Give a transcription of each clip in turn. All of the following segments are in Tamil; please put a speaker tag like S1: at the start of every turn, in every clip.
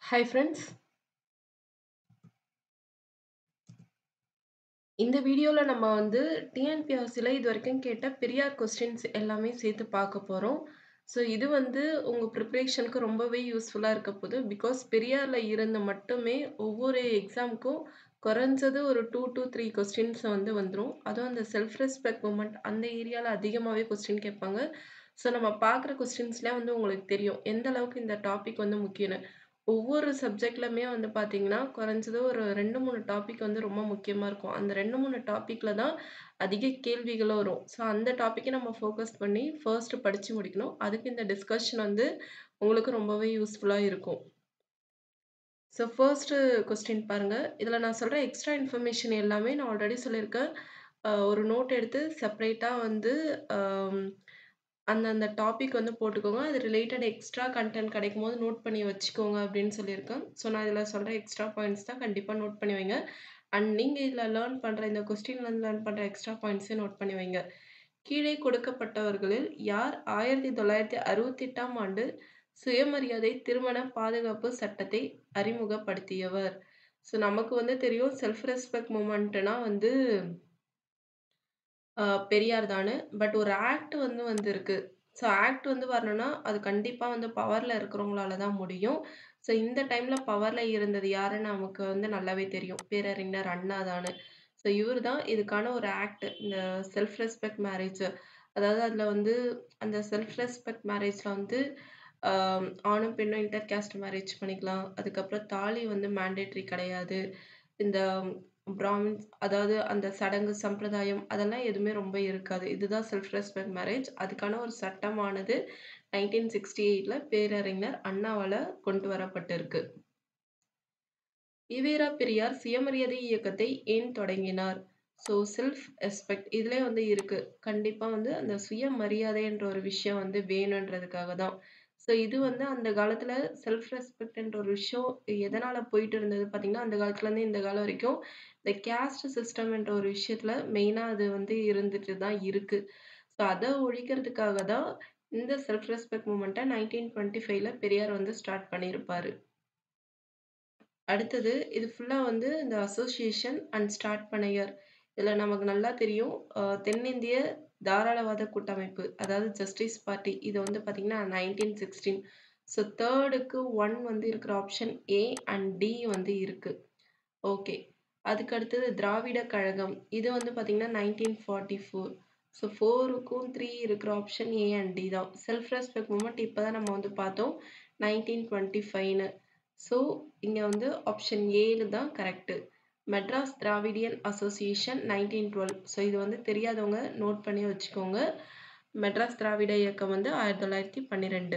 S1: Hi friends. இந்த வீடியோல நம்ம வந்து டிஎன்பிஎஸ்சில இதுவரைக்கும் கேட்ட பெரியார் கொஸ்டின்ஸ் எல்லாமே சேர்த்து பார்க்க போறோம். ஸோ இது வந்து உங்க ப்ரிப்பரேஷனுக்கு ரொம்பவே யூஸ்ஃபுல்லா இருக்க போது. பிகாஸ் பெரியார்ல இருந்து மட்டுமே ஒவ்வொரு எக்ஸாம்க்கும் குறைஞ்சது ஒரு 2 டூ 3 கொஸ்டின்ஸ் வந்து வந்துரும். அதுவும் அந்த செல்ஃப் ரெஸ்பெக்ட் மூமென்ட் அந்த ஏரியால அதிகமாவே கொஸ்டின் கேட்பாங்க. ஸோ நம்ம பார்க்குற கொஸ்டின்ஸ்லயே வந்து உங்களுக்கு தெரியும். எந்த அளவுக்கு இந்த டாபிக் வந்து முக்கியம்னு. ஒவ்வொரு சப்ஜெக்ட்லயுமே வந்து பார்த்தீங்கன்னா, குறைஞ்சது ஒரு 2, 3 டாபிக் வந்து ரொம்ப முக்கியமா இருக்கும். அந்த 2, 3 டாபிக்ல தான் அதிக கேள்விகளும் வரும். ஸோ அந்த டாபிக்க நம்ம ஃபோக்கஸ் பண்ணி ஃபர்ஸ்ட் படிச்சு முடிக்கணும். அதுக்கு இந்த டிஸ்கஷன் வந்து உங்களுக்கு ரொம்பவே யூஸ்ஃபுல்லா இருக்கும். ஸோ ஃபர்ஸ்ட் கொஸ்டின் பாருங்க. இதுல நான் சொல்ற எக்ஸ்ட்ரா இன்ஃபர்மேஷன் எல்லாமே நான் ஆல்ரெடி சொல்லியிருக்கேன். அ ஒரு நோட் எடுத்து செப்பரேட்டா வந்து அம் அந்தந்த டாபிக் வந்து போட்டுக்கோங்க. அது ரிலேட்டட் எக்ஸ்ட்ரா கன்டென்ட் கிடைக்கும்போது நோட் பண்ணி வச்சுக்கோங்க அப்படின்னு சொல்லியிருக்கேன். ஸோ நான் இதுல சொல்ற எக்ஸ்ட்ரா பாயிண்ட்ஸ் தான் கண்டிப்பா நோட் பண்ணி வைங்க. அண்ட் நீங்க இதுல லேர்ன் பண்ற இந்த கொஸ்டின்லருந்து லேர்ன் பண்ற எக்ஸ்ட்ரா பாயிண்ட்ஸையும் நோட் பண்ணி வைங்க. கீழே கொடுக்கப்பட்டவர்களில் யார் 1968ஆம் ஆண்டு சுயமரியாதை திருமண பாதுகாப்பு சட்டத்தை அறிமுகப்படுத்தியவர்? ஸோ நமக்கு வந்து தெரியும் செல்ஃப் ரெஸ்பெக்ட் மூமெண்ட்னா வந்து அ பெரியார் தான்னு. பட் ஒரு ஆக்ட் வந்து வந்திருக்கு. ஸோ ஆக்ட் வந்து வரணும்னா, அது கண்டிப்பா வந்து பவர்ல இருக்கிறவங்களால தான் முடியும். ஸோ இந்த டைம்ல பவர்ல இருந்தது யாருன்னு நமக்கு வந்து நல்லாவே தெரியும். பேரறிஞர் அண்ணா தான்னு. ஸோ இவரு தான் இதுக்கான ஒரு ஆக்ட். இந்த செல்ஃப் ரெஸ்பெக்ட் மேரேஜ் அதாவது அதுல வந்து அந்த செல்ஃப் ரெஸ்பெக்ட் மேரேஜ்ல வந்து அ ஆணும் பெண்ணும் இன்டர் காஸ்ட் மேரேஜ் பண்ணிக்கலாம். அதுக்கப்புறம் தாலி வந்து மேண்டேட்டரி கிடையாது. இந்த பிராமின்ஸ் அதாவது அந்த சடங்கு, சம்பிரதாயம் அதெல்லாம் எதுவுமே ரொம்ப இருக்காது. இதுதான் செல்ஃப் ரெஸ்பெக்ட் மேரேஜ். அதுக்கான ஒரு சட்டமானது 1968ல பேரறிஞர் அண்ணாவால கொண்டு வரப்பட்டிருக்கு. ஈவேரா பெரியார் சுயமரியாதை இயக்கத்தை ஏன் தொடங்கினார்? ஸோ செல்ஃப் ரெஸ்பெக்ட் இதுலயே வந்து இருக்கு. கண்டிப்பா வந்து அந்த சுயமரியாதைன்ற ஒரு விஷயம் வந்து வேணுன்றதுக்காக தான். ஸோ இது வந்து அந்த காலத்துல செல்ஃப் ரெஸ்பெக்ட்ன்ற ஒரு விஷயம் எதனால போயிட்டு இருந்தது பார்த்தீங்கன்னா, அந்த காலத்துலருந்து இந்த காலம் வரைக்கும் இந்த கேஸ்ட் சிஸ்டம்ன்ற ஒரு விஷயத்துல மெயினா அது வந்து இருந்துட்டு தான் இருக்கு. ஸோ அத ஒழிக்கிறதுக்காக தான் இந்த செல்ஃப் ரெஸ்பெக்ட் மூவ்மெண்ட்ட 1925ல பெரியார் வந்து ஸ்டார்ட் பண்ணியிருப்பாரு. அடுத்தது இது ஃபுல்லா வந்து இந்த அசோசியேஷன் அண்ட் ஸ்டார்ட் பண்ண இயர். இதுல நமக்கு நல்லா தெரியும். அ தென்னிந்திய தாராளவாத கூட்டமைப்பு அதாவது ஜஸ்டிஸ் பார்ட்டி இது வந்து பார்த்தீங்கன்னா 1916. ஸோ 3க்கு 1 வந்து இருக்கிற ஆப்ஷன் ஏ அண்ட் டி வந்து இருக்கு. ஓகே. அதுக்கு அடுத்தது திராவிட கழகம். இது வந்து பார்த்தீங்கன்னா 1944. ஸோ 4க்கும் 3 இருக்கிற ஆப்ஷன் ஏ அண்ட் டி தான். செல்ஃப் ரெஸ்பெக்ட் மூவ்மெண்ட் இப்ப தான் நம்ம வந்து பார்த்தோம். 1925ன்னு. ஸோ இங்க வந்து ஆப்ஷன் ஏ தான் correct. Madras Dravidian association 1912. So இது வந்து தெரியாதவங்க நோட் பண்ணி வச்சுக்கோங்க. மெட்ராஸ் திராவிட இயக்கம் வந்து 1912.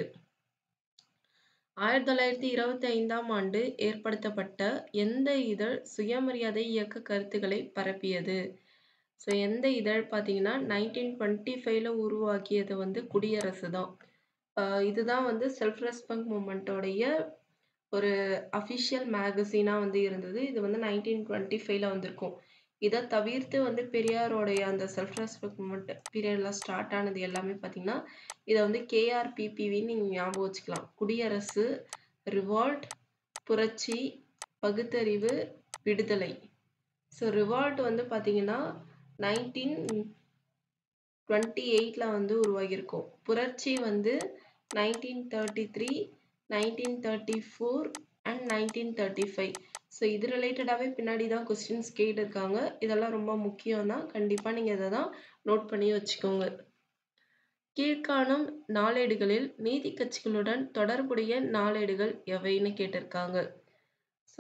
S1: 1925ஆம் ஆண்டு ஏற்படுத்தப்பட்ட எந்த இதழ் சுயமரியாதை இயக்க கருத்துக்களை பரப்பியது? ஸோ எந்த இதழ் பார்த்தீங்கன்னா 1925ல உருவாக்கியது வந்து குடியரசு தான். அ இதுதான் வந்து செல்ஃப் ரெஸ்பெக்ட் மூவ்மெண்ட்டோடைய ஒரு அஃபிஷியல் மேகசினா வந்து இருந்தது. இது வந்து 1925ல வந்திருக்கும். இத தவிர்த்து வந்து பெரியாரோடைய அந்த செல்ஃப் ரெஸ்பெக்ட் மூவ்மெண்ட் பீரியட்ல ஸ்டார்ட் ஆனது எல்லாமே பார்த்தீங்கன்னா, இத வந்து கேஆர்பிபிவின்னு நீங்க ஞாபகம் வச்சுக்கலாம். குடியரசு, ரிவால்ட், புரட்சி, பகுத்தறிவு, விடுதலை. ஸோ ரிவால்ட் வந்து பார்த்தீங்கன்னா 1928ல வந்து உருவாகியிருக்கும். புரட்சி வந்து 1933, 1934 அண்ட் 1935. ஸோ இது ரிலேட்டடாவே பின்னாடி தான் கொஸ்டின்ஸ் கேட்டிருக்காங்க. இதெல்லாம் ரொம்ப முக்கியம் தான். கண்டிப்பா நீங்க இத தான் நோட் பண்ணி வச்சுக்கோங்க. கீழ்க்காணும் நாளேடுகளில் நீதி கட்சிகளுடன் தொடர்புடைய நாளேடுகள் எவைன்னு கேட்டிருக்காங்க. ஸோ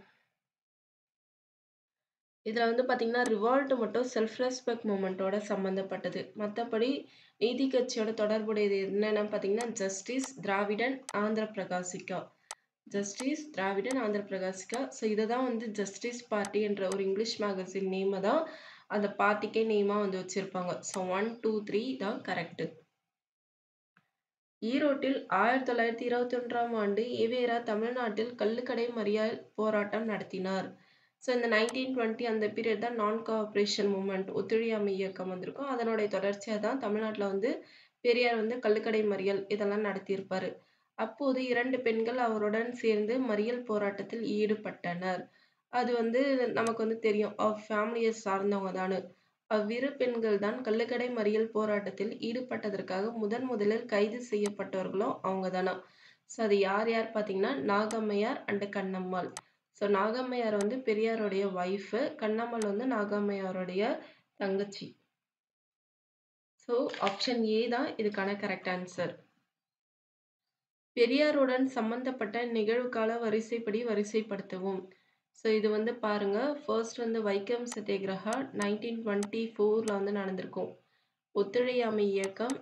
S1: இதுல வந்து பார்த்தீங்கன்னா, ரிவால்ட் மட்டும் செல்ஃப் ரெஸ்பெக்ட் மூவ்மெண்ட்டோட சம்மந்தப்பட்டது. மத்தபடி நீதி கட்சியோட தொடர்புடையது என்னன்னு பார்த்தீங்கன்னா, Justice, Dravidan, Andhra Prakasika. Justice, Dravidan, Andhra Prakasika. So இத தான் வந்து ஜஸ்டிஸ் பார்ட்டி என்ற ஒரு இங்கிலீஷ் மேகசின் நேம தான் அந்த பார்ட்டிக்கே நேமா வந்து வச்சிருப்பாங்க. ஸோ 1, 2, 3 தான் கரெக்ட். ஈரோட்டில் 1921ஆம் ஆண்டு ஈவேரா தமிழ்நாட்டில் கள்ளுக்கடை மறியல் போராட்டம் நடத்தினார். ஸோ இந்த 1920 அந்த பீரியட் தான் நான் கோஆப்பரேஷன் மூவ்மெண்ட் ஒத்துழையாமை இயக்கம் வந்திருக்கும். அதனுடைய தொடர்ச்சியா தான் தமிழ்நாட்டுல வந்து பெரியார் வந்து கள்ளுக்கடை மறியல் இதெல்லாம் நடத்தியிருப்பாரு. அப்போது 2 பெண்கள் அவருடன் சேர்ந்து மறியல் போராட்டத்தில் ஈடுபட்டனர். அது வந்து நமக்கு வந்து தெரியும். அவ் ஃபேமிலிய சார்ந்தவங்க தான்னு. அவ்விரு பெண்கள் தான் கள்ளுக்கடை மறியல் போராட்டத்தில் ஈடுபட்டதற்காக முதன் முதலில் கைது செய்யப்பட்டவர்களும் அவங்க தானாம். ஸோ அது யார் யார் பார்த்தீங்கன்னா, நாகம்மையார் அண்ட் கண்ணம்மாள். ஸோ நாகம்மையார் வந்து பெரியாருடைய ஒய்ஃபு. கண்ணம்மாள் வந்து நாகம்மையாருடைய தங்கச்சி. ஸோ ஆப்ஷன் ஏ தான் இதுக்கான கரெக்ட் ஆன்சர். பெரியாருடன் சம்பந்தப்பட்ட நிகழ்வுகால வரிசைப்படி வரிசைப்படுத்தவும். ஸோ இது வந்து பாருங்க. ஃபர்ஸ்ட் வந்து வைக்கம் சத்தியாகிரகா 1924ல வந்து நடந்திருக்கும். ஒத்துழையாமை இயக்கம்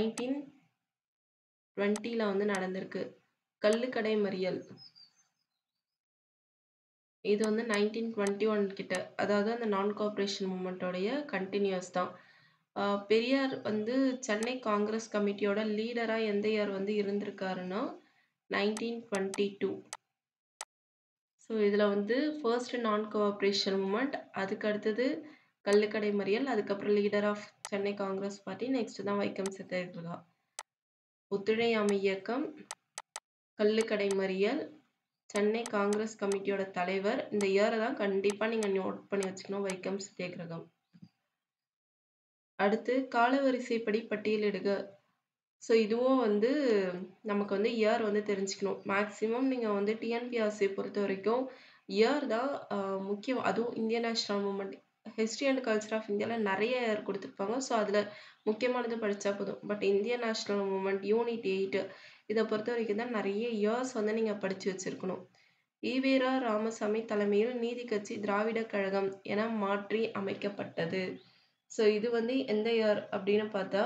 S1: 1920ல வந்து நடந்திருக்கு. கள்ளுக்கடை மறியல். இது வந்து 1921 கிட்ட. அதாவது அந்த நான் கோஆப்பரேஷன் மூவ்மென்ட்டோடைய கன்டினியூஸ் தான். அ பெரியார் வந்து சென்னை காங்கிரஸ் கமிட்டியோட லீடரா எந்த இயர் வந்து இருந்திருக்காருன்னா, 1922. ஸோ இதுல வந்து ஃபர்ஸ்ட் நான் கோஆப்பரேஷன் மூவ்மென்ட், அதுக்கு அடுத்தது கள்ளுக்கடை மறியல், அதுக்கப்புறம் leader of Chennai Congress party, next தான் வைக்கம் சத்தியாகிரகா. ஒத்துழையாமை இயக்கம், கள்ளுக்கடை மறியல், சென்னை காங்கிரஸ் கமிட்டியோட தலைவர். இந்த இயர தான் கண்டிப்பா நீங்க நோட் பண்ணி வச்சுக்கணும். வைக்கம் சத்தியாகிரகம். அடுத்து காலவரிசைப்படி பட்டியலிடுக. ஸோ இதுவும் வந்து நமக்கு வந்து இயர் வந்து தெரிஞ்சுக்கணும். மேக்ஸிமம் நீங்க வந்து டிஎன்பிஎஸ்சி பொறுத்தவரைக்கும் இயர் தான் அ முக்கியம். அதுவும் Indian national movement, history and culture of இந்தியால நெறைய இயர் குடுத்திருப்பாங்க. ஸோ அதுல முக்கியமானது படிச்சா போதும். But Indian national movement unit 8 இத பொறுத்தவரைக்கும் தான் நெறைய இயர்ஸ் வந்து நீங்க படிச்சு வச்சிருக்கணும். ஈ.வே.ரா ராமசாமி தலைமையில் நீதி கட்சி திராவிடர் கழகம் என மாற்றி அமைக்கப்பட்டது. ஸோ இது வந்து எந்த இயர் அப்படின்னு பார்த்தா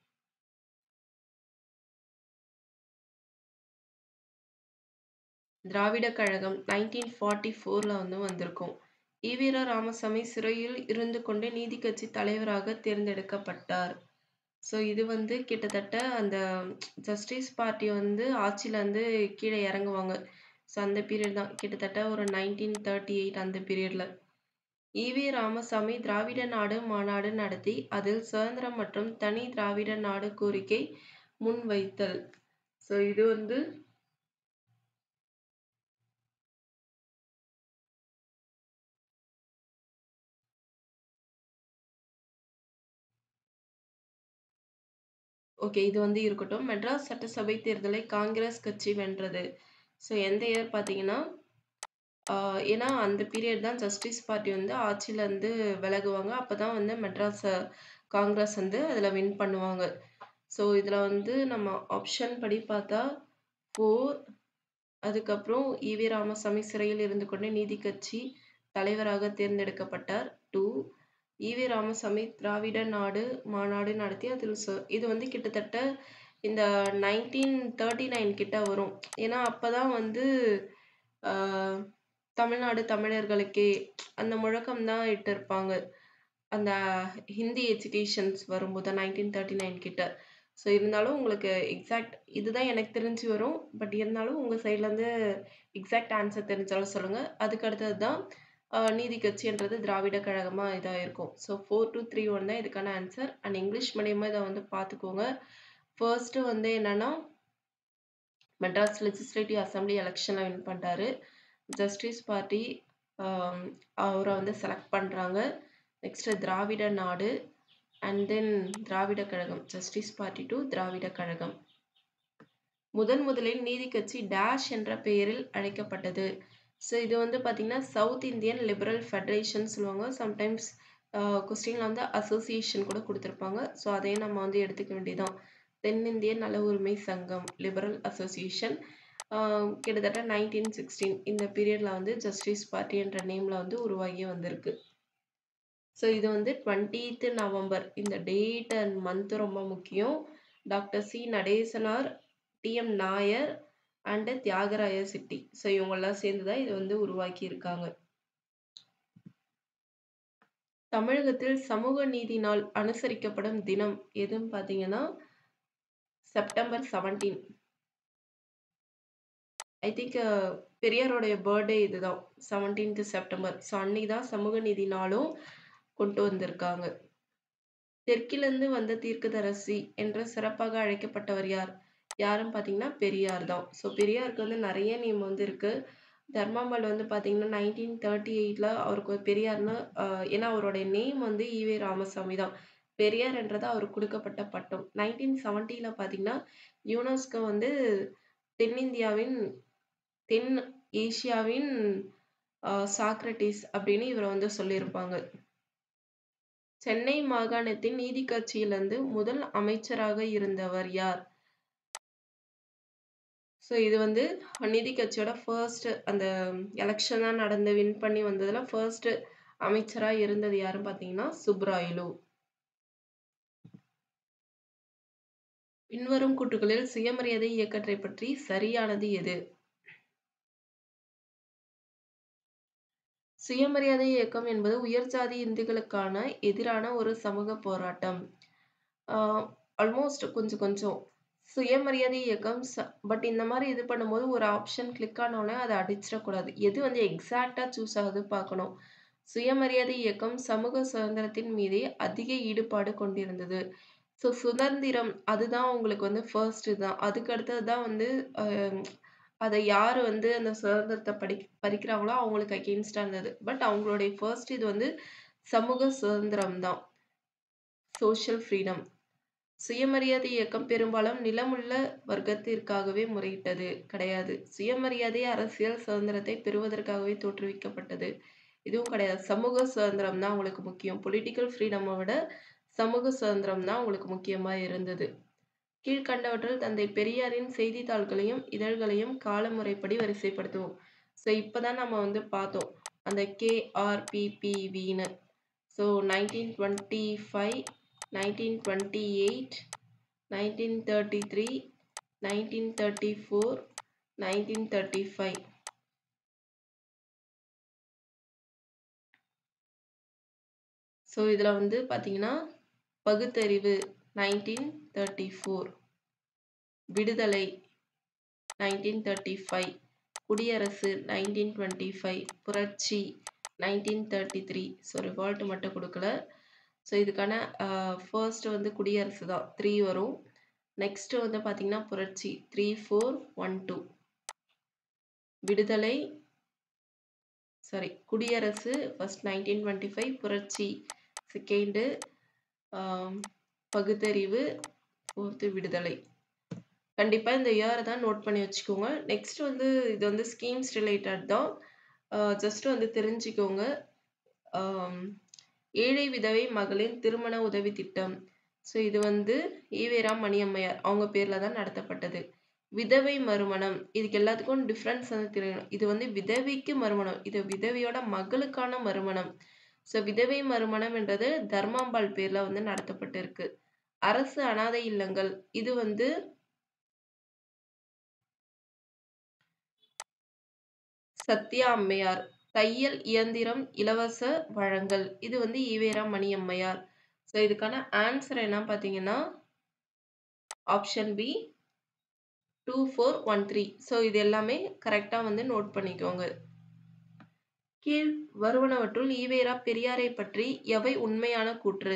S1: திராவிடர் கழகம் 1944ல வந்து வந்திருக்கும். ஈ.வே.ரா ராமசாமி சிறையில் இருந்து கொண்டே நீதி கட்சி தலைவராக தேர்ந்தெடுக்கப்பட்டார். ஸோ இது வந்து கிட்டத்தட்ட அந்த ஜஸ்டிஸ் பார்ட்டி வந்து ஆட்சியிலருந்து கீழ இறங்குவாங்க. ஸோ அந்த பீரியட் தான். கிட்டத்தட்ட ஒரு 1938 அந்த பீரியட்ல. ஈ.வே. ராமசாமி திராவிட நாடு மாநாடு நடத்தி, அதில் சுதந்திரம் மற்றும் தனி திராவிட நாடு கோரிக்கை முன்வைத்தல். ஸோ இது வந்து ஓகே. இது வந்து இருக்கட்டும். மெட்ராஸ் சட்டசபை தேர்தலை காங்கிரஸ் கட்சி வென்றது. ஸோ எந்த இயர் பார்த்தீங்கன்னா, ஆ ஏன்னா அந்த பீரியட் தான் ஜஸ்டிஸ் பார்ட்டி வந்து ஆட்சியிலருந்து விலகுவாங்க. அப்பதான் வந்து மெட்ராஸ் காங்கிரஸ் வந்து அதுல வின் பண்ணுவாங்க. ஸோ இதுல வந்து நம்ம ஆப்ஷன் படி பார்த்தா 4 அதுக்கப்புறம் ஈ.வே. ராமசாமி சிறையில் இருந்து கொண்டே நீதி கட்சி தலைவராக தேர்ந்தெடுக்கப்பட்டார். 2 ஈ.வே. ராமசாமி திராவிட நாடு மாநாடு நடத்தி அதில் சு இது வந்து கிட்டத்தட்ட இந்த 1939 கிட்ட வரும். ஏன்னா அப்பதான் வந்து ஆ தமிழ்நாடு தமிழர்களுக்கே அந்த முழக்கம் தான் இட்டிருப்பாங்க. அந்த ஹிந்தி எஜுகேஷன்ஸ் வரும்போது 1939 கிட்ட. ஸோ இருந்தாலும் உங்களுக்கு எக்ஸாக்ட் இதுதான் எனக்கு தெரிஞ்சு வரும். பட் இருந்தாலும் உங்க சைட்லருந்து எக்ஸாக்ட் ஆன்சர் தெரிஞ்சாலும் சொல்லுங்க. அதுக்கு அடுத்தது தான் அ நீதி கட்சின்றது திராவிட கழகமா இதாயிருக்கும். ஸோ 4231 தான் இதுக்கான ஆன்சர். அண்ட் இங்கிலீஷ் மீடியமா இத வந்து பார்த்துக்கோங்க. ஃபர்ஸ்ட் வந்து என்னன்னா மெட்ராஸ் லெஜிஸ்லேட்டிவ் அசெம்பிளி எலக்ஷன்ல வின் பண்றாரு. ஜஸ்டிஸ் பார்ட்டி அ அவர வந்து செலக்ட் பண்றாங்க. Next Dravida Nadu and then Dravida Kazhagam. Justice Party to Dravida Kazhagam. முதன் முதலில் நீதி கட்சி டேஷ் என்ற பெயரில் அழைக்கப்பட்டது. ஸோ இது வந்து பார்த்தீங்கன்னா, சவுத் இந்தியன் லிபரல் ஃபெடரேஷன் சொல்லுவாங்க. சம்டைம்ஸ் அ கொஸ்டின்ல வந்து அசோசியேஷன் கூட குடுத்திருப்பாங்க. ஸோ அதையும் நம்ம வந்து எடுத்துக்க வேண்டியதுதான். தென்னிந்திய நல உரிமை சங்கம் லிபரல் அசோசியேஷன். ஆ கிட்டத்தட்ட 1916 இந்த பீரியட்ல வந்து ஜஸ்டிஸ் பார்ட்டி என்ற நேம்ல வந்து உருவாகி வந்திருக்கு. ஸோ இது வந்து 20த் நவம்பர் இந்த டேட் அண்ட் மந்த் ரொம்ப முக்கியம். Doctor C. Natesanar, T M. Nair and Thyagaraya Chetty. So இவங்கலாம் சேர்ந்து தான் இத வந்து உருவாக்கியிருக்காங்க. தமிழகத்தில் சமூக நீதி நாள் அனுசரிக்கப்படும் தினம் எதுன்னு பார்த்தீங்கன்னா, செப்டம்பர் 17. ஐ திங்க் பெரியாருடைய பர்த்டே இதுதான். 17த் செப்டம்பர். ஸோ அன்னைக்கு தான் சமூக நீதி நாளும் கொண்டு வந்திருக்காங்க. தெற்கிலிருந்து வந்த தீர்க்கதரிசி என்று சிறப்பாக அழைக்கப்பட்டவர் யார்? யாருன்னு பார்த்தீங்கன்னா, பெரியார் தான். ஸோ பெரியாருக்கு வந்து நெறைய நேம் வந்து இருக்கு. தர்மாம்பாள் வந்து பார்த்தீங்கன்னா, 1938ல அவருக்கு ஒரு பெரியார்ன்னு அ ஏன்னா அவருடைய நேம் வந்து ஈவே ராமசாமி தான். பெரியார்ன்றது அவருக்கு குடுக்கப்பட்ட பட்டம். 1970ல பார்த்தீங்கன்னா, யுனெஸ்கோ வந்து தென்னிந்தியாவின் தென் ஏசியாவின் அ சாக்ரடீஸ் அப்படின்னு இவர வந்து சொல்லியிருப்பாங்க. சென்னை மாகாணத்தின் நீதி கட்சியிலிருந்து முதல் அமைச்சராக இருந்தவர் யார்? ஸோ இது வந்து நீதி கட்சியோட ஃபர்ஸ்ட் அந்த எலக்ஷன்லாம் நடந்து வின் பண்ணி வந்ததுல ஃபர்ஸ்ட் அமைச்சரா இருந்தது யாருன்னு பார்த்தீங்கன்னா, சுப்புராயலு. பின்வரும் கூற்றுகளில் சுயமரியாதை இயக்கத்தைப் பற்றி சரியானது எது? சுயமரியாதை இயக்கம் என்பது உயர் ஜாதி இந்துக்களுக்கான எதிரான ஒரு சமூக போராட்டம். ஆ ஆல்மோஸ்ட் கொஞ்சம் கொஞ்சம். சுயமரியாதை இயக்கம் ச பட் இந்த மாரி இது பண்ணும்போது ஒரு ஆப்ஷன் கிளிக் ஆனோனே அத அடிச்சிடக்கூடாது. எது வந்து எக்ஸாக்ட்டா சூஸ் ஆகுது பார்க்கணும். சுயமரியாதை இயக்கம் சமூக சுதந்திரத்தின் மீதே அதிக ஈடுபாடு கொண்டிருந்தது. ஸோ சுதந்திரம் அதுதான் உங்களுக்கு வந்து ஃபர்ஸ்ட் இதுதான். அதுக்கு அடுத்தது தான் வந்து அ அத யாரு வந்து அந்த சுதந்திரத்த படி பறிக்கிறாங்களோ அவங்களுக்கு அகெயின்ஸ்டா இருந்தது. பட் அவங்களுடைய ஃபர்ஸ்ட் இது வந்து சமூக சுதந்திரம் தான். Social freedom. சுயமரியாதை இயக்கம் பெரும்பாலும் நிலமுள்ள வர்க்கத்திற்காகவே முறையிட்டது கிடையாது. சுயமரியாதை அரசியல் சுதந்திரத்தை பெறுவதற்காகவே தோற்றுவிக்கப்பட்டது. இதுவும் கிடையாது. சமூக சுதந்திரம் தான் உங்களுக்கு முக்கியம். பொலிட்டிக்கல் ஃப்ரீடம விட சமூக சுதந்திரம் தான் உங்களுக்கு முக்கியமா இருந்தது. கீழ்க்கண்டவற்றில் தந்தை பெரியாரின் செய்தித்தாள்களையும், இதழ்களையும் காலமுறைப்படி வரிசைப்படுத்தவும். ஸோ இப்ப தான் நம்ம வந்து பார்த்தோம். அந்த கேஆர்பிபிவின்னு. ஸோ 1925, 1928, 1933, 1934, 1935. ஸோ இதுல வந்து பார்த்தீங்கன்னா, பகுத்தறிவு 1934. விடுதலை 1935. குடியரசு 1925. புரட்சி 1933. ஸோ ரிவால்ட் மட்டும் குடுக்கல. ஸோ இதுக்கான அ ஃபர்ஸ்ட் வந்து குடியரசு தான் 3 வரும். நெக்ஸ்ட் வந்து பார்த்தீங்கன்னா, புரட்சி 3, 4, 1, 2. விடுதலை சாரி குடியரசு ஃபர்ஸ்ட் 1925. புரட்சி செகண்டு. ஆ பகுத்தறிவு, ஃபோர்த்து விடுதலை. கண்டிப்பா இந்த இயர் தான் நோட் பண்ணி வச்சுக்கோங்க. நெக்ஸ்ட் வந்து இது வந்து ஸ்கீம்ஸ் ரிலேட்டட் தான். அ ஜஸ்ட் வந்து தெரிஞ்சுக்கோங்க. ஆம் ஏழை விதவை மகளிர் திருமண உதவி திட்டம். ஸோ இது வந்து ஈவேரா மணியம்மையார் அவங்க பேர்ல தான் நடத்தப்பட்டது. விதவை மறுமணம். இதுக்கு எல்லாத்துக்கும் டிஃபரன்ஸ் வந்து தெரியணும். இது வந்து விதவைக்கு மறுமணம். இது விதவையோட மகளுக்கான மறுமணம். ஸோ விதவை மறுமணம் என்றது தர்மாம்பாள் பேர்ல வந்து நடத்தப்பட்டிருக்கு. அரசு அனாதை இல்லங்கள். இது வந்து சத்யா அம்மையார். தையல் இயந்திரம் இலவச வழங்கல். இது வந்து ஈவேரா மணியம்மையார். ஸோ இதுக்கான ஆன்ஸர் என்ன பார்த்தீங்கன்னா, ஆப்ஷன் பி 2, 4, 1, 3. ஸோ இது எல்லாமே கரெக்ட்டா வந்து நோட் பண்ணிக்கோங்க. கீழ் வருவனவற்றுள் ஈவேரா பெரியாரைப் பற்றி எவை உண்மையான கூற்று?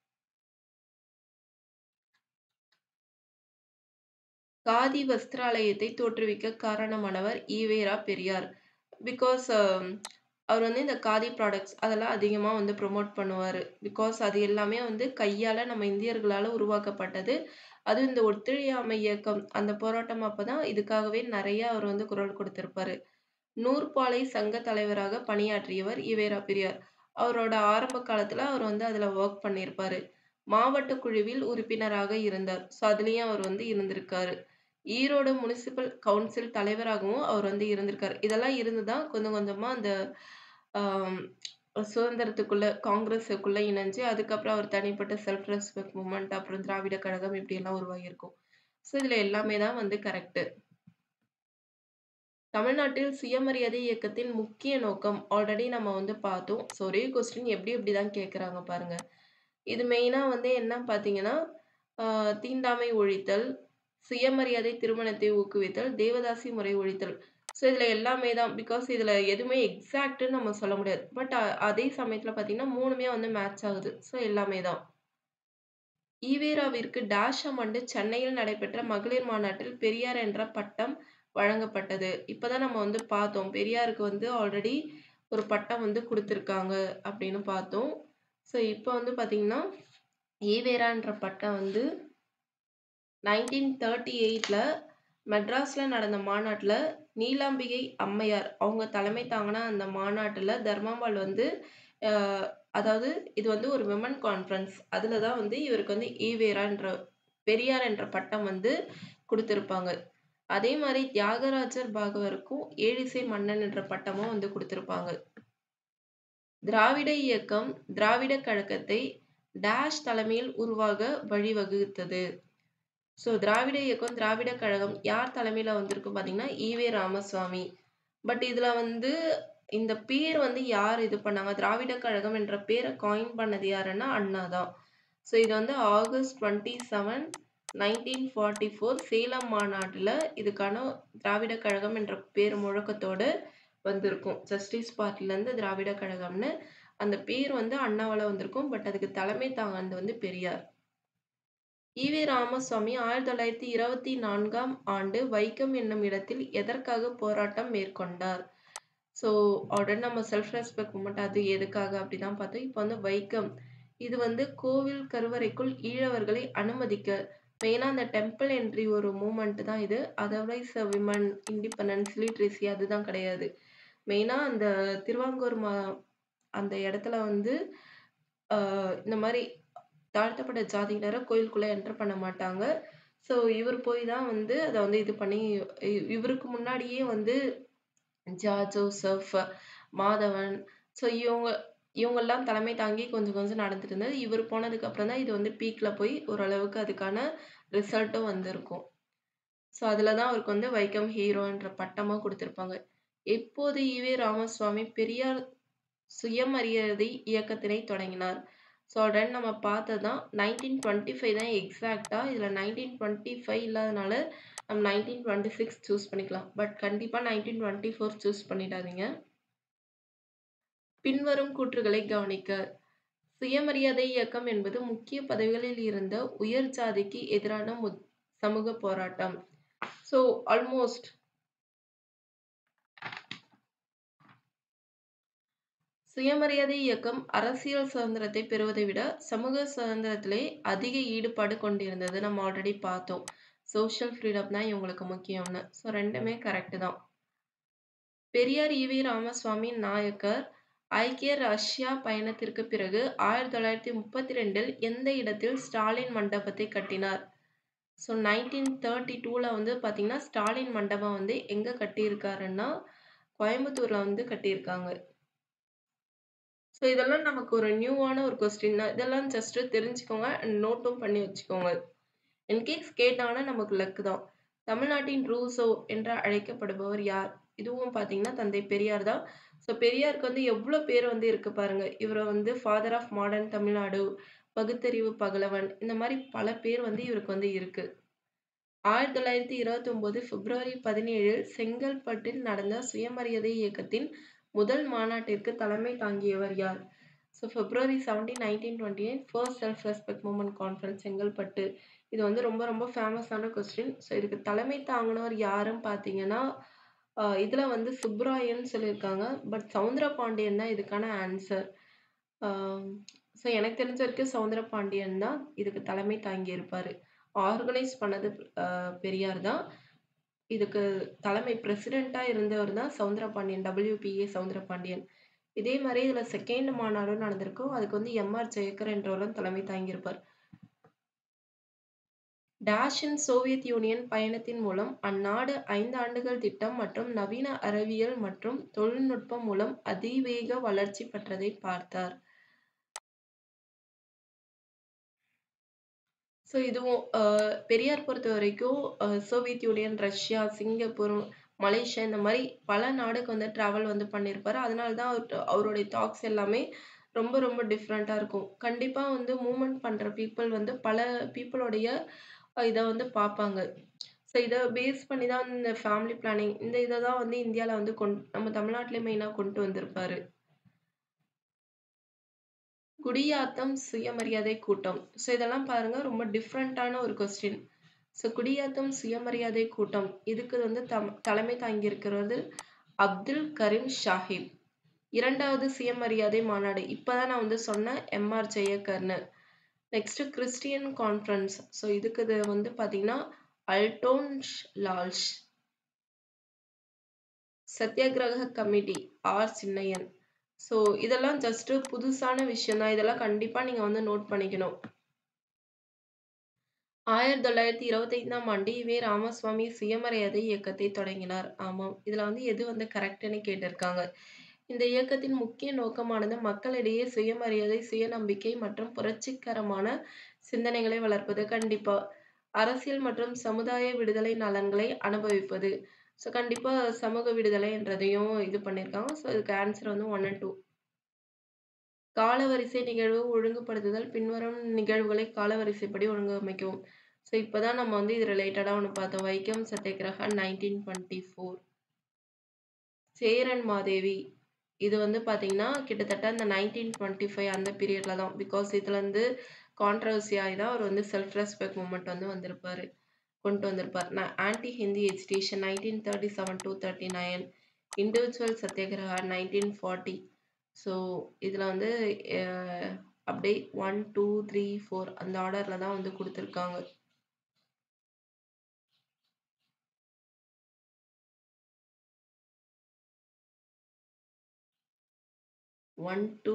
S1: காதி வஸ்திராலயத்தை தோற்றுவிக்க காரணமானவர் ஈவேரா பெரியார். பிகாஸ் அவர் வந்து இந்த காதி ப்ராடக்ட்ஸ் அதெல்லாம் அதிகமா வந்து ப்ரமோட் பண்ணுவாரு. பிகாஸ் அது எல்லாமே வந்து கையால நம்ம இந்தியர்களால உருவாக்கப்பட்டது. அதுவும் இந்த ஒத்துழையாமை இயக்கம் அந்த போராட்டம் அப்பதான் இதுக்காகவே நெறைய அவர் வந்து குரல் கொடுத்திருப்பாரு. நூற்பாலை சங்க தலைவராக பணியாற்றியவர் ஈவேரா பெரியார். அவரோட ஆரம்ப காலத்துல அவர் வந்து அதுல வொர்க் பண்ணியிருப்பாரு. மாவட்ட குழுவில் உறுப்பினராக இருந்தார். ஸோ அதுலயும் அவர் வந்து இருந்திருக்காரு. ஈரோடு முனிசிபல் கவுன்சில் தலைவராகவும் அவர் வந்து இருந்திருக்காரு. இதெல்லாம் இருந்து தான் கொஞ்சம் கொஞ்சமா அந்த ஆம் சுதந்திரத்துக்குள்ள காங்கிரஸுக்குள்ள இணைஞ்சு, அதுக்கப்புறம் அவர் தனிப்பட்ட செல்ஃப் ரெஸ்பெக்ட் மூவ்மெண்ட், அப்புறம் திராவிட கழகம் இப்படியெல்லாம் உருவாகியிருக்கும். ஸோ இதுல எல்லாமே தான் வந்து கரெக்ட்டு. தமிழ்நாட்டில் சுயமரியாதை இயக்கத்தின் முக்கிய நோக்கம் ஆல்ரெடி நம்ம வந்து பார்த்தோம். ஸோ ஒரே கொஸ்டின் எப்படி எப்படி தான் கேட்குறாங்க பாருங்க. இது மெயினா வந்து என்ன பார்த்தீங்கன்னா, ஆ தீண்டாமை ஒழித்தல், சுயமரியாதை திருமணத்தை ஊக்குவித்தல், தேவதாசி முறை ஒழித்தல். ஸோ இதுல எல்லாமே தான். பிகாஸ் இதுல எதுவுமே எக்ஸாக்ட்ன்னு நம்ம சொல்ல முடியாது. பட் அ அதே சமயத்துல பார்த்தீங்கன்னா, 3மே வந்து மேட்ச் ஆகுது. ஸோ எல்லாமே தான். ஈவேராவிற்கு டேஷ் ஆம் ஆண்டு சென்னையில் நடைபெற்ற மகளிர் மாநாட்டில் பெரியார் என்ற பட்டம் வழங்கப்பட்டது. இப்ப தான் நம்ம வந்து பார்த்தோம். பெரியாருக்கு வந்து ஆல்ரெடி ஒரு பட்டம் வந்து குடுத்துருக்காங்க அப்படின்னு பார்த்தோம். ஸோ இப்ப வந்து பார்த்தீங்கன்னா, ஈவேரான்ற பட்டம் வந்து 1938ல மெட்ராஸ்ல நடந்த மாநாட்டுல நீலாம்பிகை அம்மையார் அவங்க தலைமை தாங்குன அந்த மாநாட்டுல தர்மாம்பாள் வந்து அ அதாவது இது வந்து ஒரு விமன் கான்ஃபரன்ஸ். அதுல தான் வந்து இவருக்கு வந்து ஈவேரான்ற பெரியார் என்ற பட்டம் வந்து குடுத்திருப்பாங்க. அதே மாரி தியாகராஜர் பாகவருக்கும் ஏழிசை மன்னன் என்ற பட்டமும் வந்து குடுத்திருப்பாங்க. திராவிட இயக்கம் திராவிடக் கழகத்தை டேஷ் தலைமையில் உருவாக வழிவகுத்தது. ஸோ திராவிட இயக்கம், திராவிடக் கழகம் யார் தலைமையில வந்திருக்கும் பார்த்தீங்கன்னா, ஈவே ராமசாமி. பட் இதுல வந்து இந்த பேர் வந்து யார் இது பண்ணாங்க? திராவிடக் கழகம் என்ற பேர காயின் பண்ணது யாருன்னா, அண்ணா தான். ஸோ இது வந்து ஆகஸ்ட் 27, 1944 சேலம் மாநாட்டுல இதுக்கான திராவிடக் கழகம் என்ற பேர் முழக்கத்தோட வந்திருக்கும். ஜஸ்டிஸ் பார்ட்டிலருந்து திராவிடக் கழகம்னு அந்த பேர் வந்து அண்ணாவால வந்திருக்கும். பட் அதுக்கு தலைமை தாங்குனது வந்து பெரியார். ஈ.வே. ராமசாமி 1924ஆம் ஆண்டு வைக்கம் என்னும் இடத்தில் எதற்காக போராட்டம் மேற்கொண்டார்? ஸோ ஆல்ரெடி நம்ம செல்ஃப் ரெஸ்பெக்ட் மூவ்மெண்ட் அது எதுக்காக அப்படி தான் பார்த்தோம். இப்போ வந்து வைக்கம். இது வந்து கோவில் கருவறைக்குள் ஈழவர்களை அனுமதிக்க மெயினா அந்த டெம்பிள் என்ட்ரி ஒரு மூவ்மெண்ட் தான் இது. அதர்வைஸ் விமன் இண்டிபெண்டன்ஸ், லிட்ரசி அதுதான் கிடையாது. மெயினா அந்த திருவாங்கூர் மா அந்த இடத்துல வந்து அ இந்த மாரி தாழ்த்தப்பட்ட ஜாதியினர கோயிலுக்குள்ள என்டர் பண்ண மாட்டாங்க. ஸோ இவர் போய் தான் வந்து அத வந்து இது பண்ணி இ இவருக்கு முன்னாடியே வந்து ஜா ஜோசப், மாதவன் ஸோ இவங்க இவங்கலாம் தலைமை தாங்கி கொஞ்சம் கொஞ்சம் நடந்துட்டு இருந்தது. இவர் போனதுக்கு அப்புறம் தான் இது வந்து பீக்ல போய் ஓரளவுக்கு அதுக்கான ரிசல்ட்டும் வந்திருக்கும். ஸோ அதுல தான் அவருக்கு வந்து வைக்கம் ஹீரோன்ற பட்டமும் குடுத்திருப்பாங்க. எப்போது ஈ.வே. ராமசாமி பெரியார் சுயமரியாதை இயக்கத்தினை தொடங்கினார்? ஸோ ஆல்ரெடி நம்ம பார்த்தது தான் 1925 தான் எக்ஸாக்ட்டா. இதுல 1925 இல்லாதனால நம்ம 1926 சூஸ் பண்ணிக்கலாம். பட் கண்டிப்பா 1924 சூஸ் பண்ணிடாதீங்க. பின்வரும் கூற்றுகளை கவனிக்க. சுயமரியாதை இயக்கம் என்பது முக்கிய பதவிகளில் இருந்த உயர் ஜாதிக்கு எதிரான முத் சமூக போராட்டம். ஸோ ஆல்மோஸ்ட் சுயமரியாதை இயக்கம் அரசியல் சுதந்திரத்தை பெறுவதை விட சமூக சுதந்திரத்திலே அதிக ஈடுபாடு கொண்டிருந்தது. நம்ம ஆல்ரெடி பார்த்தோம். சோஷியல் ஃப்ரீடம் தான் இவங்களுக்கு முக்கியம்னு. ஸோ 2மே கரெக்ட் தான். பெரியார் ஈ.வே. ராமசாமி நாயக்கர் ஐக்கிய ரஷ்யா பயணத்திற்கு பிறகு 1932ல் எந்த இடத்தில் ஸ்டாலின் மண்டபத்தை கட்டினார்? ஸோ 1932ல வந்து பார்த்தீங்கன்னா, ஸ்டாலின் மண்டபம் வந்து எங்க கட்டியிருக்காருன்னா, கோயம்புத்தூர்ல வந்து கட்டியிருக்காங்க. ஸோ இதெல்லாம் நமக்கு ஒரு நியூவான ஒரு கொஸ்டின் தான். இதெல்லாம் ஜஸ்ட் தெரிஞ்சுக்கோங்க அண்ட் நோட்டும் பண்ணி வச்சுக்கோங்க. இன்கேஸ் கேட்டாங்கன்னா நமக்கு லக் தான். தமிழ்நாட்டின் ரூசோ என்று அழைக்கப்படுபவர் யார்? இதுவும் பார்த்தீங்கன்னா, தந்தை பெரியார் தான். ஸோ பெரியாருக்கு வந்து எவ்ளோ பேர் வந்து இருக்கு பாருங்க. இவர வந்து ஃபாதர் ஆஃப் மாடர்ன் தமிழ்நாடு, பகுத்தறிவு பகலவன் இந்த மாரி பல பேர் வந்து இவருக்கு வந்து இருக்கு. 1929 பிப்ரவரி 17ல் செங்கல்பட்டில் நடந்த சுயமரியாதை இயக்கத்தின் முதல் மாநாட்டிற்கு தலைமை தாங்கியவர் யார்? So February 17, 1928 first self respect movement conference Chengalpattu. இது வந்து ரொம்ப ரொம்ப ஃபேமஸான கொஸ்டின். ஸோ இதுக்கு தலைமை தாங்குனவர் யாருன்னு பார்த்தீங்கன்னா, அ இதுல வந்து சுப்புராயன் சொல்லியிருக்காங்க. பட் சவுந்தரபாண்டியன் தான் இதுக்கான ஆன்சர். ஆ ஸோ எனக்கு தெரிஞ்ச வரைக்கும் சவுந்தரபாண்டியன் தான் இதுக்கு தலைமை தாங்கியிருப்பாரு. ஆர்கனைஸ் பண்ணது அ பெரியார் தான். இதுக்கு தலைமை பிரசிடென்ட்டா இருந்தவர் தான் சவுந்தரபாண்டியன். டபிள்யூ.பி.ஏ. சவுந்தரபாண்டியன். இதே மாரி இதுல 2ண்ட் மாநாடும் நடந்திருக்கும். அதுக்கு வந்து எம்.ஆர். ஜெயக்கர் என்றவரும் தலைமை தாங்கியிருப்பார். டேஷின் சோவியத் யூனியன் பயணத்தின் மூலம் அந்நாடு 5 ஆண்டுகள் திட்டம் மற்றும் நவீன அறிவியல் மற்றும் தொழில்நுட்பம் மூலம் அதிவேக வளர்ச்சி பெற்றதை பார்த்தார். ஸோ இதுவும் அ பெரியார் பொறுத்தவரைக்கும் அ Soviet Union, Russia, Singapore, Malaysia இந்த மாரி பல நாடுக்கு வந்து டிராவல் வந்து பண்ணியிருப்பாரு. அதனால தான் அவர்ட்ட அவருடைய டாக்ஸ் எல்லாமே ரொம்ப ரொம்ப டிஃபரெண்ட்டா இருக்கும். கண்டிப்பா வந்து மூவ்மெண்ட் பண்ற பீப்பிள் வந்து பல பீப்பிளோடைய இத வந்து பார்ப்பாங்க. ஸோ இத பேஸ் பண்ணி தான் இந்த ஃபேமிலி பிளானிங் இந்த இத தான் வந்து இந்தியால வந்து கொண் நம்ம தமிழ்நாட்டிலே மெயினா கொண்டு வந்திருப்பாரு. குடியாத்தம் சுயமரியாதை கூட்டம். ஸோ இதெல்லாம் பாருங்க ரொம்ப டிஃப்ரெண்ட்டான ஒரு கொஸ்டின். ஸோ குடியாத்தம் சுயமரியாதை கூட்டம். இதுக்கு வந்து தம் தலைமை தாங்கியிருக்கிறது அப்துல் கரீம் ஷாஹிப். 2வது சுயமரியாதை மாநாடு. இப்ப தான் நான் வந்து சொன்னேன் எம்.ஆர். ஜெயக்கர்னு. Next Christian conference. ஸோ இதுக்கு இது வந்து பார்த்தீங்கன்னா அல்டோன்ஸ் லால்ஷ். Satyagraha committee R. Chinnaiyan. So இதெல்லாம் ஜஸ்ட் புதுசான விஷயம் தான். இதெல்லாம் கண்டிப்பா நீங்க வந்து நோட் பண்ணிக்கணும். 1925ஆம் ஆண்டு ஈ.வே. ராமசுவாமி சுயமரியாதை இயக்கத்தை தொடங்கினார். ஆமாம். இதுல வந்து எது வந்து கரெக்ட்ன்னு கேட்டிருக்காங்க. இந்த இயக்கத்தின் முக்கிய நோக்கமானது மக்களிடையே சுயமரியாதை, சுயநம்பிக்கை மற்றும் புரட்சிகரமான சிந்தனைகளை வளர்ப்பது. கண்டிப்பா. அரசியல் மற்றும் சமுதாய விடுதலை நலன்களை அனுபவிப்பது. ஸோ கண்டிப்பா சமூக விடுதலைன்றதையும் இது பண்ணியிருக்காங்க. ஸோ இதுக்கு ஆன்சர் வந்து 1 அண்ட் 2. காலவரிசை நிகழ்வு ஒழுங்குபடுத்துதல். பின்வரும் நிகழ்வுகளை காலவரிசைப்படி ஒழுங்கமைக்கவும். ஸோ இப்ப தான் நம்ம வந்து இது ரிலேட்டடா ஒண்ணு பார்த்தோம். வைக்கம் சத்தியாகிரகா 1924. சேரன் மாதேவி. இது வந்து பார்த்தீங்கன்னா, கிட்டத்தட்ட அந்த 1925 அந்த பீரியட்ல தான். பிகாஸ் இதுலருந்து கான்ட்ரோவர்சி ஆயி தான் அவர் வந்து செல்ஃப் ரெஸ்பெக்ட் மூவ்மெண்ட் வந்து வந்திருப்பாரு. கொண்டு வந்திருப்பார். ந anti Hindi agitation 1937-39. Individual satyagraha 1940. So இதுல வந்து அ அப்படியே 1, 2, 3, 4 அந்த ஆர்டர்ல தான் வந்து குடுத்துருக்காங்க. One, two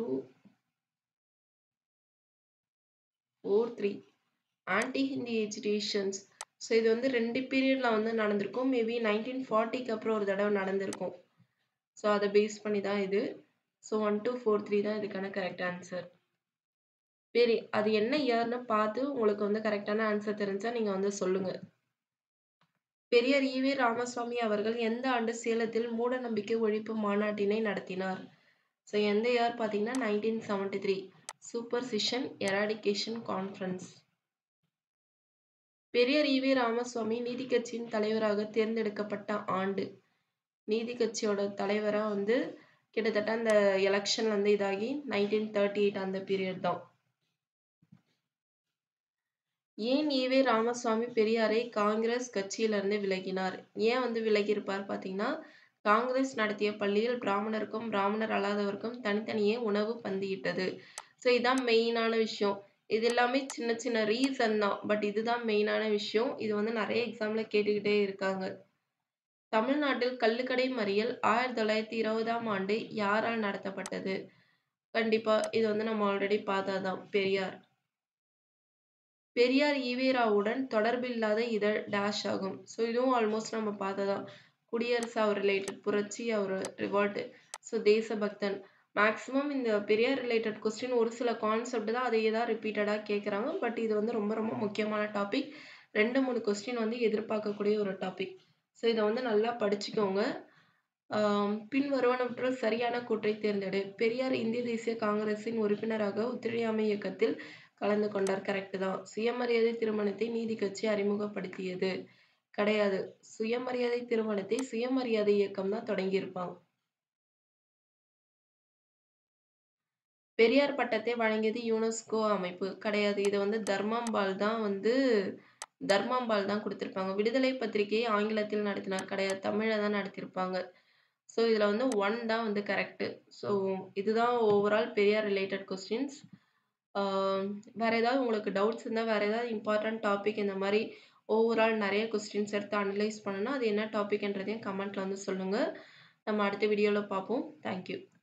S1: four, three. Anti Hindi agitations. So இது வந்து 2 பீரியட்ல வந்து நடந்திருக்கும். மேபி 1940க்கு அப்புறம் ஒரு தடவ நடந்திருக்கும். ஸோ அத பேஸ் பண்ணி தான் இது. ஸோ 1, 2, 4, 3 தான் இதுக்கான கரெக்ட் ஆன்சர். சரி. அது என்ன இயர்ன்னு பார்த்து உங்களுக்கு வந்து கரெக்ட்டான ஆன்சர் தெரிஞ்சா நீங்க வந்து சொல்லுங்க. பெரியார் ஈ.வே. ராமசுவாமி அவர்கள் எந்த ஆண்டு சேலத்தில் மூடநம்பிக்கை ஒழிப்பு மாநாட்டினை நடத்தினார்? ஸோ எந்த இயர் பார்த்தீங்கன்னா 1973. Superstition eradication conference. Periyar EV. Ramaswamy நீதி கட்சியின் தலைவராக தேர்ந்தெடுக்கப்பட்ட ஆண்டு. நீதி கட்சியோட தலைவரா வந்து கிட்டத்தட்ட அந்த எலக்ஷன்ல வந்து இதாகி 1938 அந்த பீரியட் தான். ஏன் ஈ.வே. ராமசுவாமி பெரியாரை காங்கிரஸ் கட்சியிலிருந்து விலகினார்? ஏன் வந்து விலகியிருப்பார் பார்த்தீங்கன்னா, காங்கிரஸ் நடத்திய பள்ளியில் பிராமணருக்கும், பிராமணர் அல்லாதவருக்கும் தனித்தனியே உணவு பந்தியிட்டது. ஸோ இதான் மெயினான விஷயம். இது எல்லாமே சின்ன சின்ன ரீசன் தான். பட் இதுதான் மெயினான விஷயம். இது வந்து நெறைய எக்ஸாம்ல கேட்டுக்கிட்டே இருக்காங்க. தமிழ்நாட்டில் கள்ளுக்கடை மறியல் 1920ஆம் ஆண்டு யாரால் நடத்தப்பட்டது? கண்டிப்பா இது வந்து நம்ம ஆல்ரெடி பார்த்தது தான். பெரியார். பெரியார் ஈ.வே. ராவுடன் தொடர்பில்லாத இதழ் டேஷ் ஆகும். ஸோ இதுவும் ஆல்மோஸ்ட் நம்ம பார்த்தது தான். குடியரசு அவர் ரிலேட்டட், புரட்சி அவர் ரிவால்ட். ஸோ தேசபக்தன். மேக்ஸிமம் இந்த பெரியார் ரிலேட்டட் கொஸ்டின் ஒரு சில கான்செப்ட் தான் அதையே தான் ரிப்பீட்டடா கேட்குறாங்க. பட் இது வந்து ரொம்ப ரொம்ப முக்கியமான டாபிக். 2, 3 கொஸ்டின் வந்து எதிர்பார்க்கக்கூடிய ஒரு டாபிக். ஸோ இத வந்து நல்லா படிச்சுக்கோங்க. ஆ பின்வருவனவற்றுள் சரியான கூற்றை தேர்ந்தெடு. பெரியார் இந்திய தேசிய காங்கிரசின் உறுப்பினராக ஒத்துழையாமை இயக்கத்தில் கலந்து கொண்டார். கரெக்ட் தான். சுயமரியாதை திருமணத்தை நீதி கட்சி அறிமுகப்படுத்தியது. கிடையாது. சுயமரியாதை திருமணத்தை சுயமரியாதை இயக்கம் தான் தொடங்கியிருப்பாங்க. பெரியார் பட்டத்தை வழங்கியது யுனெஸ்கோ அமைப்பு. கிடையாது. இத வந்து தர்மாம்பாள் தான் வந்து தர்மாம்பாள் தான் குடுத்திருப்பாங்க. விடுதலை பத்திரிகையை ஆங்கிலத்தில் நடத்தினார். கிடையாது. தமிழ்ல தான் நடத்தியிருப்பாங்க. ஸோ இதுல வந்து 1 தான் வந்து கரெக்ட். ஸோ இதுதான் ஓவரால் பெரியார் ரிலேட்டட் கொஸ்டின்ஸ். ஆ வேற ஏதாவது உங்களுக்கு டவுட்ஸ் இருந்தா, வேற ஏதாவது இம்பார்ட்டன்ட் டாபிக் இந்த மாரி ஓவரால் நெறைய கொஸ்டின்ஸ் எடுத்து அனலைஸ் பண்ணணும்னா, அது என்ன டாபிக்ன்றதையும் கமெண்ட்ல வந்து சொல்லுங்க. நம்ம அடுத்த வீடியோல பார்ப்போம். Thank you.